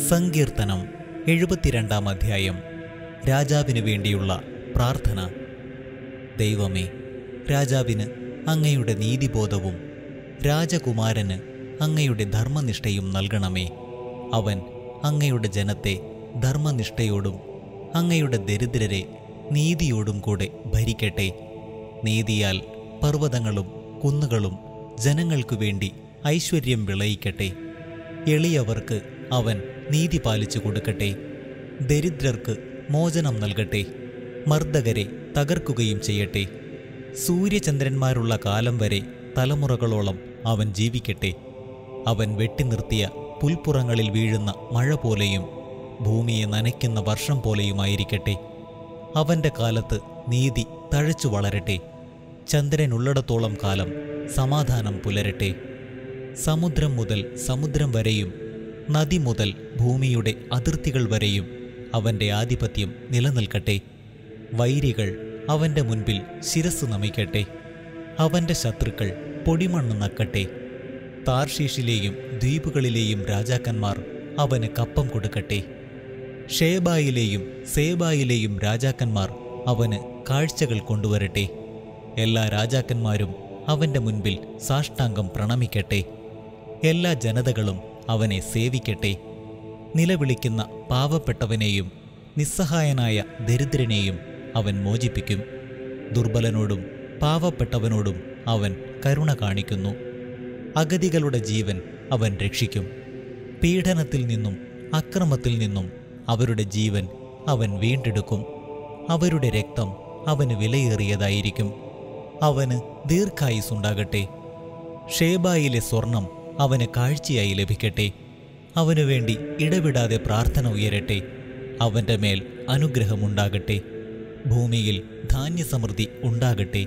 സങ്കീർത്തനം എഴുപത്തിരണ്ടാം അധ്യായം രാജാവിനു വേണ്ടിയുള്ള പ്രാർത്ഥന ദൈവമേ രാജാവിന് അങ്ങയുടെ നീതിബോധവും രാജകുമാരന് അങ്ങയുടെ ധർമ്മനിഷ്ഠയും നൽകണമേ അവൻ അങ്ങയുടെ ജനത്തെ ധർമ്മനിഷ്ഠയോടും അങ്ങയുടെ ദരിദ്രരെ നീതിയോടും കൂടെ ഭരിക്കട്ടെ നീതിയാൽ പർവ്വതങ്ങളും കുന്നുകളും ജനങ്ങൾക്കു വേണ്ടി ഐശ്വര്യം വിളയിക്കട്ടെ എളിയവർക്ക് അവൻ നീതി പാലിച്ചു കൊടുക്കട്ടെ ദരിദ്രർക്ക് മോചനം നൽകട്ടെ മർദ്ദകരെ തകർക്കുകയും ചെയ്യട്ടെ സൂര്യചന്ദ്രന്മാരുള്ള കാലം വരെ തലമുറകളോളം അവൻ ജീവിക്കട്ടെ അവൻ വെട്ടിനിർത്തിയ പുൽപ്പുറങ്ങളിൽ വീഴുന്ന മഴ പോലെയും ഭൂമിയെ നനയ്ക്കുന്ന വർഷം പോലെയുമായിരിക്കട്ടെ അവന്റെ കാലത്ത് നീതി തഴച്ചു വളരട്ടെ ചന്ദ്രനുള്ളിടത്തോളം കാലം സമാധാനം പുലരട്ടെ സമുദ്രം മുതൽ സമുദ്രം വരെയും നദി മുതൽ ഭൂമിയുടെ അതിർത്തികൾ വരെയും അവന്റെ ആധിപത്യം നിലനിൽക്കട്ടെ വൈരികൾ അവന്റെ മുൻപിൽ ശിരസ് നമിക്കട്ടെ അവന്റെ ശത്രുക്കൾ പൊടിമണ്ണ് നക്കട്ടെ താർഷീഷിലെയും ദ്വീപുകളിലെയും രാജാക്കന്മാർ അവന് കപ്പം കൊടുക്കട്ടെ ഷേബായിലെയും സേബായിലെയും രാജാക്കന്മാർ അവന് കാഴ്ചകൾ കൊണ്ടുവരട്ടെ എല്ലാ രാജാക്കന്മാരും അവന്റെ മുൻപിൽ സാഷ്ടാംഗം പ്രണമിക്കട്ടെ എല്ലാ ജനതകളും അവനെ സേവിക്കട്ടെ നിലവിളിക്കുന്ന പാവപ്പെട്ടവനെയും നിസ്സഹായനായ ദരിദ്രനെയും അവൻ മോചിപ്പിക്കും ദുർബലനോടും പാവപ്പെട്ടവനോടും അവൻ കരുണ കാണിക്കുന്നു അഗതികളുടെ ജീവൻ അവൻ രക്ഷിക്കും പീഡനത്തിൽ നിന്നും അക്രമത്തിൽ നിന്നും അവരുടെ ജീവൻ അവൻ വീണ്ടെടുക്കും അവരുടെ രക്തം അവന് വിലയേറിയതായിരിക്കും അവന് ദീർഘായുസുണ്ടാകട്ടെ ഷേബായിലെ സ്വർണം അവന് കാഴ്ചയായി ലഭിക്കട്ടെ അവനു വേണ്ടി ഇടവിടാതെ പ്രാർത്ഥന ഉയരട്ടെ അവന്റെ മേൽ അനുഗ്രഹമുണ്ടാകട്ടെ ഭൂമിയിൽ ധാന്യസമൃദ്ധി ഉണ്ടാകട്ടെ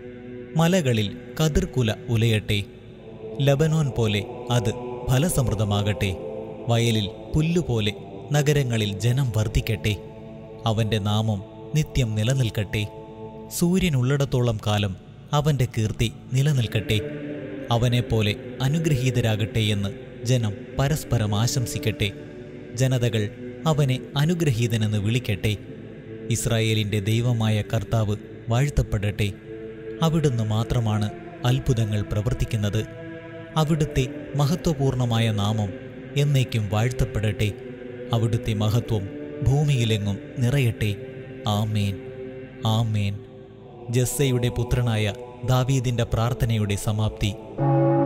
മലകളിൽ കതിർക്കുല ഉലയട്ടെ ലബനോൻ പോലെ അത് ഫലസമൃദ്ധമാകട്ടെ വയലിൽ പുല്ലുപോലെ നഗരങ്ങളിൽ ജനം വർദ്ധിക്കട്ടെ അവന്റെ നാമം നിത്യം നിലനിൽക്കട്ടെ സൂര്യനുള്ളിടത്തോളം കാലം അവന്റെ കീർത്തി നിലനിൽക്കട്ടെ അവനെപ്പോലെ അനുഗ്രഹീതരാകട്ടെ എന്ന് ജനം പരസ്പരം ആശംസിക്കട്ടെ ജനതകൾ അവനെ അനുഗ്രഹീതനെന്ന് വിളിക്കട്ടെ ഇസ്രായേലിന്റെ ദൈവമായ കർത്താവ് വാഴ്ത്തപ്പെടട്ടെ അവിടുന്ന് മാത്രമാണ് അത്ഭുതങ്ങൾ പ്രവർത്തിക്കുന്നത് അവിടുത്തെ മഹത്വപൂർണമായ നാമം എന്നേക്കും വാഴ്ത്തപ്പെടട്ടെ അവിടുത്തെ മഹത്വം ഭൂമിയിലെങ്ങും നിറയട്ടെ ആമേൻ ആമേൻ ജസ്സയുടെ പുത്രനായ ദാവീദിന്റെ പ്രാർത്ഥനയുടെ സമാപ്തി